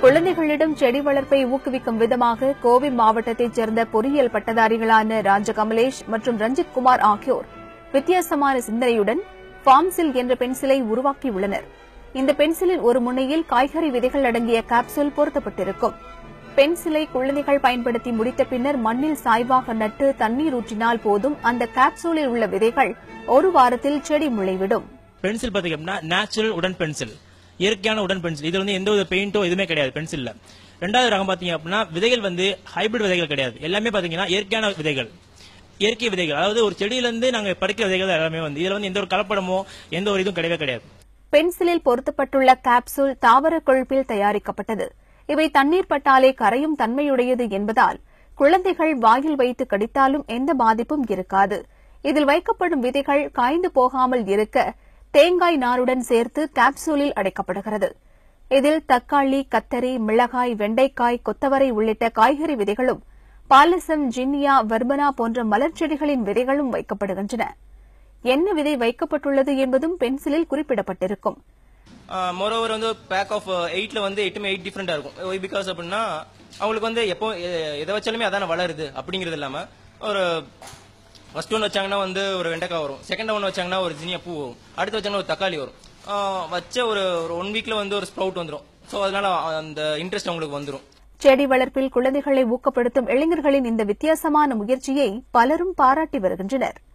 குழந்தைகளிடம் செடி வளர்ப்பை ஊக்குவிக்கும் விதமாக கோவை மாவட்டத்தைச் சேர்ந்த பொறியியல் பட்டதாரிகளான ராஜகமலேஷ் மற்றும் ரஞ்சித் குமார் ஆகியோர் வித்தியாசமான சிந்தனையுடன் ஃபார்ம்சில் என்ற பென்சிலை உருவாக்கியுள்ளனர் இந்த பென்சிலின் ஒரு முனையில் காய்கறி விதைகள் அடங்கிய காப்சூல் பொருத்தப்பட்டிருக்கும் பென்சிலை குழந்தைகள் பயன்படுத்தி முடித்த பின்னர் மண்ணில் சாய்வாக நட்டு தண்ணீர் ஊற்றினால் போதும் அந்த காப்சூலில் உள்ள விதைகள் ஒரு வாரத்தில் செடி முளைவிடும் பென்சில் பாத்தீங்க அப்படின்னா நேச்சுரல் உடன் பென்சில் இயற்கையான உடன் பென்சில் இது வந்து எந்த ஒரு பெயிண்டோ எதுவுமே கிடையாது பென்சில்ல ரெண்டாவது ரகம் பாத்தீங்க அப்படின்னா விதைகள் வந்து ஹைபிரிட் விதைகள் கிடையாது எல்லாமே பாத்தீங்கன்னா இயற்கையான விதைகள் இயற்கை விதைகள் அதாவது ஒரு செடியில இருந்து நாங்க பறிக்கிற விதைகள் தான் எல்லாமே வந்து இதுல வந்து எந்த ஒரு கலப்படமோ எந்த ஒரு இதுவும் கிடையவே கிடையாது பென்சிலில் பொருத்தப்பட்டுள்ள காப்சூல் தாவர கொழுப்பில் தயாரிக்கப்பட்டது இவை தண்ணீர் பட்டாலே கரையும் தன்மையுடையது என்பதால் குழந்தைகள் வாயில் வைத்து கடித்தாலும் எந்த பாதிப்பும் இருக்காது இதில் வைக்கப்படும் விதைகள் காய்ந்து போகாமல் இருக்க தேங்காய் நாருடன் சேர்த்து காப்சூலில் அடைக்கப்படுகிறது இதில் தக்காளி கத்தரி மிளகாய் வெண்டைக்காய் கொத்தவரை உள்ளிட்ட காய்கறி விதைகளும் பாலசம் ஜின்னியா வர்பனா போன்ற மலர் செடிகளின் விதைகளும் வைக்கப்படுகின்றன என்ன விதை வைக்கப்பட்டுள்ளது என்பதும் பென்சிலில் குறிப்பிடப்பட்டிருக்கும் மோரோவர் வந்து பேக் ஆஃப் எயிட்ல வந்து எட்டுமே எயிட் டிஃப்ரெண்டா இருக்கும் பிகாஸ் அப்படின்னா அவங்களுக்கு வந்து எப்போ எ- எதை வச்சாலுமே அதான வளருது அப்படிங்கிறது இல்லாம ஒரு ஃபர்ஸ்ட் ஒன் வச்சாங்கன்னா வந்து ஒரு வெண்டைக்காய் வரும் செகண்ட் ஒன் வச்சாங்கன்னா ஒரு ஜினியா பூ வரும் அடுத்து வச்சாங்கன்னா ஒரு தக்காளி வரும் ஆஹ் வச்ச ஒரு ஒரு ஒன் வீக்ல வந்து ஒரு ஸ்ப்ரவுட் வந்துடும் ஸோ அதனால அந்த இன்ட்ரெஸ்ட் அவங்களுக்கு வந்துடும் செடி வளர்ப்பில் குழந்தைகளை ஊக்கப்படுத்தும் இளைஞர்களின் இந்த வித்தியாசமான முயற்சியை பலரும் பாராட்டி வருகின்றனர்